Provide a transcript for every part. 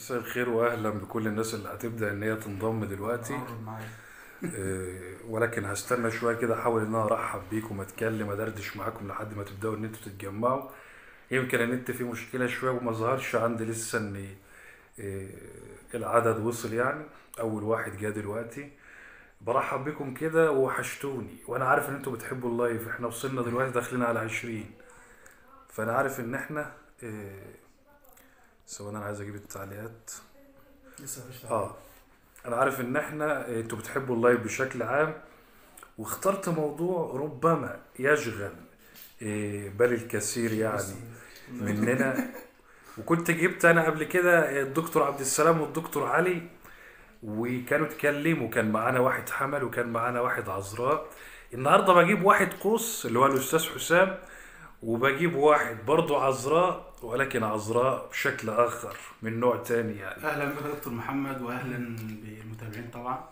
مساء الخير واهلا بكل الناس اللي هتبدا ان هي تنضم دلوقتي قرب معايا آه، ولكن هستنى شويه كده احاول ان انا ارحب بيكم اتكلم ادردش معاكم لحد ما تبداوا ان انتوا تتجمعوا يمكن النت فيه مشكله شويه وما ظهرش عندي لسه ان آه، العدد وصل يعني اول واحد جه دلوقتي برحب بكم كده وحشتوني وانا عارف ان انتوا بتحبوا اللايف احنا وصلنا دلوقتي داخلين على 20 فانا عارف ان احنا آه، ثواني انا عايز اجيب التعليقات لسه مفيش اه انا عارف ان احنا آه، انتوا بتحبوا اللايف بشكل عام واخترت موضوع ربما يشغل آه، بال الكثير يعني مننا وكنت جبت انا قبل كده الدكتور عبد السلام والدكتور علي وكانوا اتكلموا كان معانا واحد حمل وكان معانا واحد عذراء النهارده بجيب واحد قوس اللي هو الاستاذ حسام وبجيب واحد برضه عذراء ولكن عذراء بشكل اخر من نوع تاني يعني اهلا بك يا دكتور محمد واهلا بالمتابعين طبعا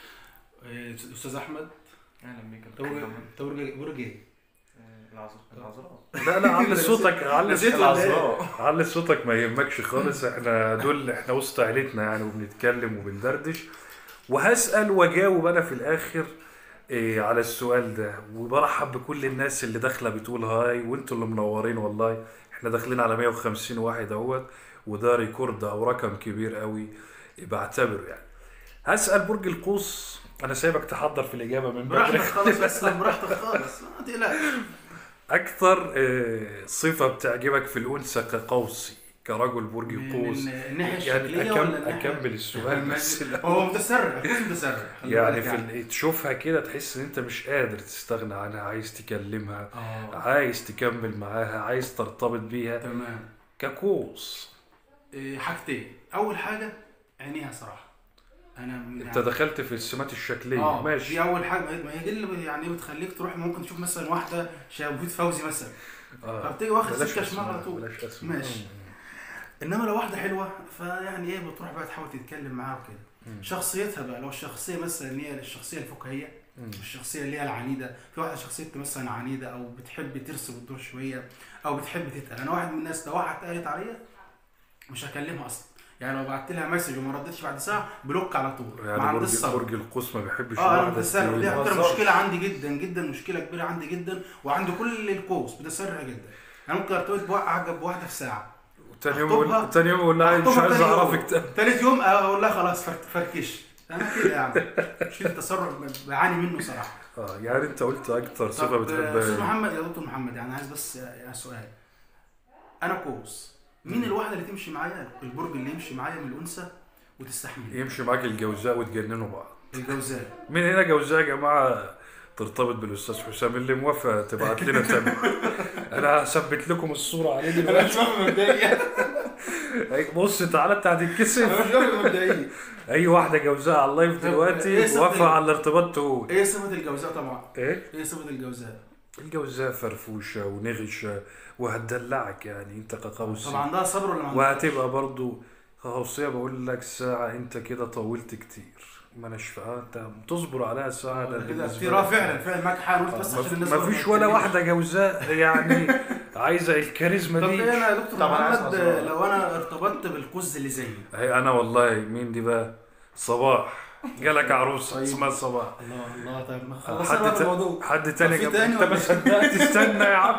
إيه، استاذ احمد اهلا بيك يا دكتور محمد. تورج برجي آه، العذراء العذراء لا لا علي صوتك علي نسيت صوتك ولا إيه؟ العذراء علي صوتك ما يهمكش خالص احنا دول احنا وسط عيلتنا يعني وبنتكلم وبندردش وهسأل واجاوب انا في الاخر إيه على السؤال ده وبرحب بكل الناس اللي داخله بتقول هاي وانتوا اللي منورين والله احنا داخلين على 150 واحد اهوت وده ريكورد او رقم كبير قوي بعتبره يعني هسأل برج القوس انا سايبك تحضر في الاجابه من براحتك بدري خالص بس براحتك خالص ما تقلقش اكثر آه، صفه بتعجبك في الانثى كقوسي كرجل برج من القوس من الناحيه يعني الشكليه أكم ولا الناحية- اكمل السؤال بس لا. هو متسرع كويس متسرع خلي يعني بالك في ال- تشوفها كده تحس ان انت مش قادر تستغنى عنها عايز تكلمها اه عايز تكمل معاها عايز ترتبط بيها تمام كقوس إيه، حاجتين اول حاجه عينيها صراحه انا من انت دخلت في السمات الشكليه اه ماشي دي اول حاجه ما هي دي اللي يعني بتخليك تروح ممكن تشوف مثلا واحده شاوفيت فوزي مثلا آه. فبتيجي واخد بلاش سكه شمال أسماء، على طول بلاش أسماء. ماشي. مم. انما لو واحده حلوه فيعني ايه بتروح بقى تحاول تتكلم معاها وكده مم. شخصيتها بقى لو الشخصيه مثلا ان هي الشخصيه الفكاهيه مم. الشخصيه اللي هي العنيده في واحده شخصيتها مثلا عنيده او بتحب ترسم الدور شويه او بتحب تتقل انا واحد من الناس لو واحد قالت عليا مش هكلمها اصلا يعني لو بعت لها مسج وما ردتش بعد ساعه بلوك على طول ما يعني عنديش برج صبر برج القوس ما بيحبش اه انا الواحدة متسرع تقيلة. دي اكتر بهزرش. مشكله عندي جدا جدا مشكله كبيره عندي جدا وعند كل القوس متسرع جدا انا ممكن ارتبط بواحده بواحده في ساعه تاني يوم أخطبها. يقول تاني يوم يقول لها مش أخطبها عايز تاني يوم. اعرفك تاني تالت يوم اقول لها خلاص فرك- فركش انا كده يعني مش التسرع بعاني منه صراحه اه يعني انت قلت اكتر صفه طب، آه، استاذ بتحبها محمد يا دكتور محمد يعني عايز بس يعني سؤال انا قوس مين الواحده اللي تمشي معايا البرج اللي يمشي معايا من الانثى وتستحمل يمشي معاك الجوزاء وتجننوا بعض الجوزاء من هنا جوزاء يا جماعه ترتبط بالاستاذ حسام اللي موافق تبعت لنا تمام انا هثبت لكم الصوره عليه دلوقتي مبدئيا أي- بص تعالى انت هتتكسف مبدئيا اي واحده جوزاء على اللايف طب دلوقتي إيه صدق- موافقه على الارتباط تقول ايه صفه الجوزاء طبعا ايه ايه صفه الجوزاء الجوزاء فرفوشه ونغشه وهتدلعك يعني انت كقوسي طب عندها صبر ولا ما عندها وهتبقى برضو كقوسيه بقول لك ساعه انت كده طولت كتير ما اناش فاهم انت تصبر عليها ساعه ده كده بالنسبة كتير اه لك. فعلا فعلا معاك حق أنا قلت بس عشان الناس ما برضه فيش ولا تتكلمش. واحده جوزاء يعني عايزه الكاريزما طب دي ايه انا يا دكتور طبعاً عايز محمد أسمع. لو انا ارتبطت بالقز اللي زيي هي انا والله مين دي بقى صباح جالك عروسه طيب. اسمها صباح الله الله طيب ما حد خلصنا بقى تا- الموضوع حد تاني في جنب- تاني انت ولا ما صدقت استنى يا عم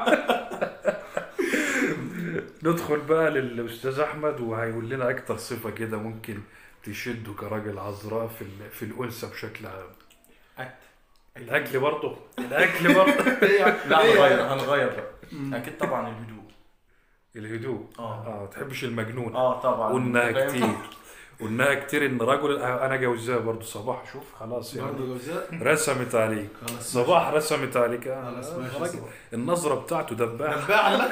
ندخل بقى للاستاذ احمد وهيقول لنا اكتر صفه كده ممكن تشده كراجل عذراء في ال- في الانثى بشكل عام أكل. الاكل برضه الاكل برضه لا هنغير هنغير بقى اكيد طبعا الهدوء الهدوء اه اه تحبش المجنون اه طبعا قلناها أنت فاهم؟ كتير قلناها كتير ان رجل انا جوزها برضه صباح شوف خلاص يعني برضه جوزاء رسمت عليك خلاص صباح رسمت عليك آه، خلاص آه، ماشي راجل. صباح. النظره بتاعته دباح دباع لا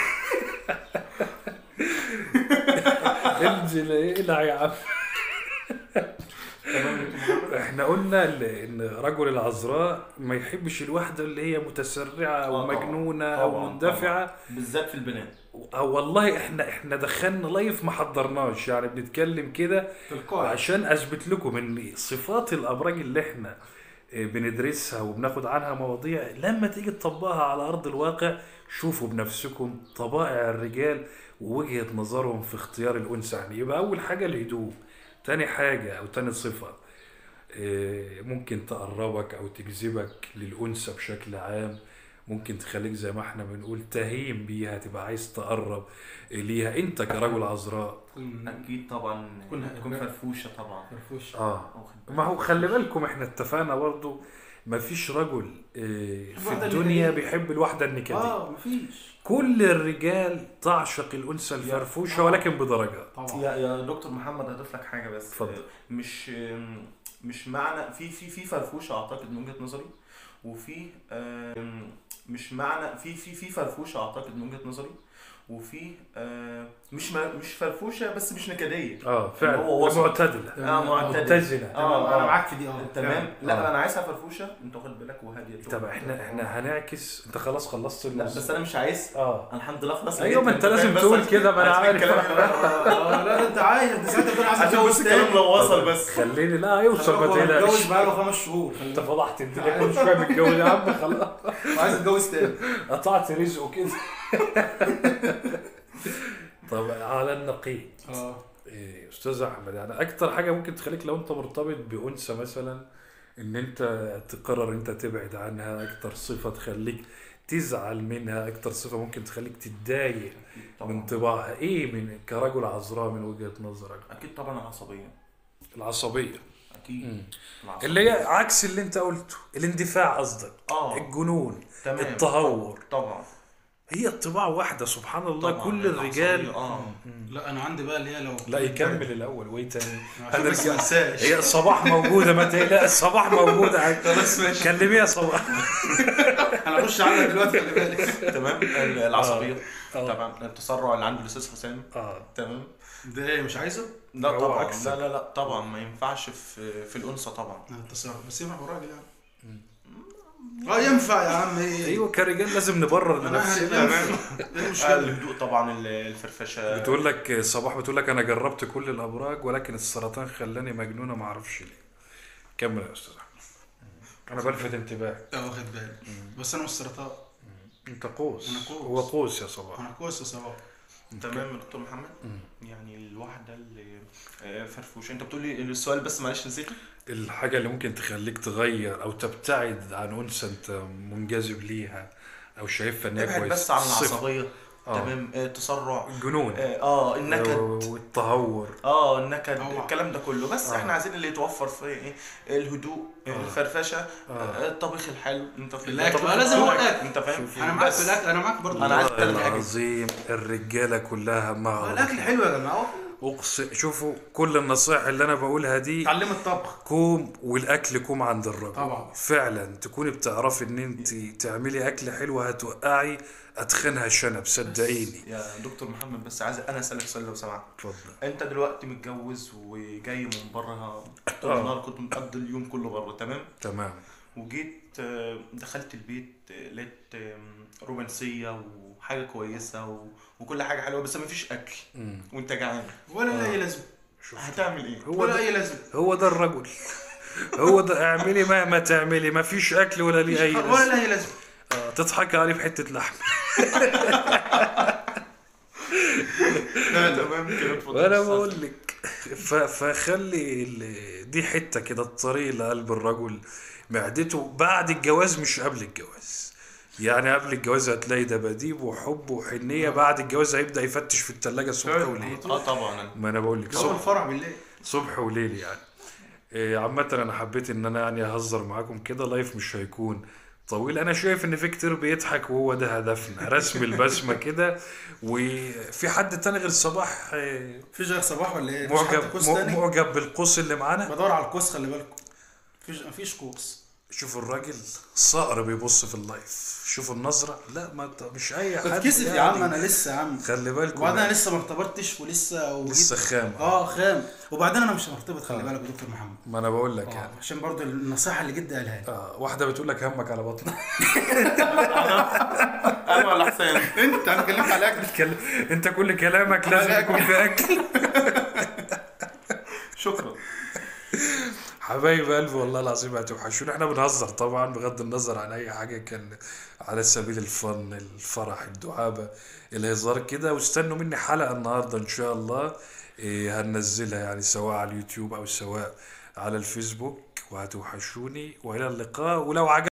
انزل العب يا عم تمام يا دكتور محمد؟ احنا قلنا ال- ان رجل العذراء ما يحبش الواحده اللي هي متسرعه او آه، طبعاً. مجنونه او طبعاً، مندفعه بالذات في البنات او والله احنا احنا دخلنا لايف ما حضرناش يعني بنتكلم كده تلقائي عشان اثبت لكم ان صفات الابراج اللي احنا آه، بندرسها وبناخد عنها مواضيع لما تيجي تطبقها على ارض الواقع شوفوا بنفسكم طبائع الرجال ووجهة نظرهم في اختيار الأنثى يعني يبقى أول حاجة الهدوء تاني حاجة أو تاني صفة إيه، ممكن تقربك أو تجذبك للأنثى بشكل عام ممكن تخليك زي ما احنا بنقول تهيم بيها تبقى عايز تقرب ليها انت كرجل عذراء تكون اكيد طبعا كنا- تكون فرفوشه طبعا فرفوش اه واخد ما هو خلي بالكم احنا اتفقنا برضو ما فيش رجل إيه، في الواحدة الدنيا النكدية. بيحب الواحدة النكدية اه مفيش كل الرجال تعشق الأنثى الفرفوشة ولكن بدرجات طبعا يا يا دكتور محمد هضيف لك حاجه بس اتفضل. مش مش معنى في في في فرفوشه اعتقد من وجهه نظري وفي آم، مش معنى في في في فرفوشه اعتقد من وجهه نظري وفي آه، مش ما- مش فرفوشه بس مش نكديه اه فعلا هو وسط. معتدلة اه معتدل متزنة اه تمام انا اه معاك في دي اه تمام فعلا. لا آه. انا عايزها فرفوشه انت واخد بالك وهاديه طب احنا احنا هنعكس انت خلاص خلصت لا النص بس انا مش عايز اه انا الحمد لله خلاص ايوه ما انت لقيت- لازم فاهم بس تقول عشان- كده ما انا عشان عارف الكلام- آه، لا ده انت عايز انت ساعتها بتقول عايز عشان اتجوز بس الكلام تاني لو وصل بس خليني لا يوصل ما هو اتجوز تقلقش بقاله خمس شهور انت فضحت الدنيا كل شويه متجوز يا عم خلاص عايز اتجوز تاني قطعت رزقه كده طب على النقيض اه إيه، استاذ احمد يعني اكتر حاجه ممكن تخليك لو انت مرتبط بانثى مثلا ان انت تقرر انت تبعد عنها اكتر صفه تخليك تزعل منها اكتر صفه ممكن تخليك تتضايق من طباعها ايه من كرجل عذراء من وجهه نظرك اكيد طبعا العصبيه العصبيه اكيد مم. العصبية. اللي هي عكس اللي انت قلته الاندفاع قصدك اه الجنون تمام التهور طبعا هي الطباع واحده سبحان الله طبعاً. كل الرجال العصبية، اه لا انا عندي بقى اللي هي لو لا يكمل الاول وايه تاني عشان بس ما انساش هي صباح موجوده ما تقلقش صباح موجوده خلاص ماشي كلميها يا صباح انا هخش عنها دلوقتي خلي بالك تمام ال- العصبيه آه. طبعا التسرع اللي عند الاستاذ حسام اه تمام ده ايه مش عايزه؟ لا هو طبعا عكسك. لا لا لا طبعا ما ينفعش في في الانثى طبعا انا التصرف بس ينفع بالراجل يعني اه ينفع يا عم ايه ايوه كرجال لازم نبرر انا لنفسنا ينفع. ايه المشكله؟ الهدوء طبعا ال- الفرفشه بتقول لك صباح بتقول لك انا جربت كل الابراج ولكن السرطان خلاني مجنونه ما اعرفش ليه كمل يا استاذ احمد انا بلفت انتباهك اه واخد بالي بس انا مش سرطان انت قوس أنا قوس. هو قوس يا صباح انا كويس يا صباح تمام يا دكتور محمد يعني الواحده اللي آه، فرفوشه انت بتقول لي السؤال بس معلش نسيته الحاجه اللي ممكن تخليك تغير او تبتعد عن انثى انت منجذب ليها او شايفها ان هي ابعد كويسه بس عن صفر. العصبيه آه. تمام آه، تسرع الجنون اه آه، النكد والتهور اه النكد طبعا. الكلام ده كله بس آه. احنا عايزين اللي يتوفر في ايه الهدوء آه. الفرفشه آه. آه. الطبخ الحلو انت في الأكل. الطبخ آه، لازم هو الحلو. الأكل. انت فاهم انا معاك بس. في الاكل انا معاك برضه أنا عايز والله تلات حاجات. العظيم الرجاله كلها مع الاكل حلو يا جماعه اقسم شوفوا كل النصائح اللي انا بقولها دي اتعلم الطبخ كوم والاكل كوم عند الرجل طبعا. فعلا تكوني بتعرفي ان انت تعملي اكل حلو هتوقعي اتخنها شنب صدقيني يا دكتور محمد بس عايز انا اسالك سؤال لو سمحت اتفضل انت دلوقتي متجوز وجاي من بره طول آه. النهار كنت مقضي اليوم كله بره تمام تمام وجيت آه، دخلت البيت آه، لقيت آم، رومانسيه وحاجه كويسه و... وكل حاجه حلوه بس مفيش اكل مم. وانت جعان ولا لها اي لازمه هتعمل ايه؟ هو ولا ده اي لازمه هو ده الرجل هو ده اعملي مهما تعملي ما فيش اكل ولا ليه اي ولا لازمة. لها اي لازمه آه، تضحكي عليه بحته لحم لا تمام كده اتفضل وانا أستاذ. بقول لك ف- فخلي ال- دي حته كده الطريق لقلب الرجل معدته بعد الجواز مش قبل الجواز يعني قبل الجواز هتلاقي دباديب وحب وحنيه بعد الجواز هيبدا يفتش في الثلاجه صبح فعلا. وليل اه طبعا ما انا بقول لك جو صبح الفرع بالليل صبح وليل يعني إيه، عامة أنا حبيت إن أنا يعني أهزر معاكم كده لايف مش هيكون طويل أنا شايف إن في كتير بيضحك وهو ده هدفنا رسم البسمة كده وفي حد تاني غير صباح إيه، مفيش غير صباح ولا ايه؟ مفيش حد معجب كوس م- تاني؟ معجب بالقوس اللي معانا بدور على الكوس خلي بالكم مفيش مفيش كوس شوفوا الراجل صقر بيبص في اللايف شوفوا النظرة لا ما ت- مش أي حد بتكسف يا يعني. عم انا لسه يا عم خلي بالكم وبعدين انا يعني. لسه ما ارتبطتش ولسه وجيت- لسه خام اه خام وبعدين انا مش مرتبط خلي بالك يا دكتور محمد ما أنا بقول لك آه، يعني عشان برضو النصيحه اللي جدي قالها لي آه واحدة بتقول لك همك على بطنك انا ولا حسين انت انا كلمت على الاكل كل- انت كل كلامك لازم يكون في اكل شكرا حبايب قلبي والله العظيم هتوحشونا احنا بنهزر طبعا بغض النظر عن اي حاجه كان على سبيل الفن الفرح الدعابه الهزار كده واستنوا مني حلقه النهارده ان شاء الله إيه هننزلها يعني سواء على اليوتيوب او سواء على الفيسبوك وهتوحشوني والى اللقاء ولو عجب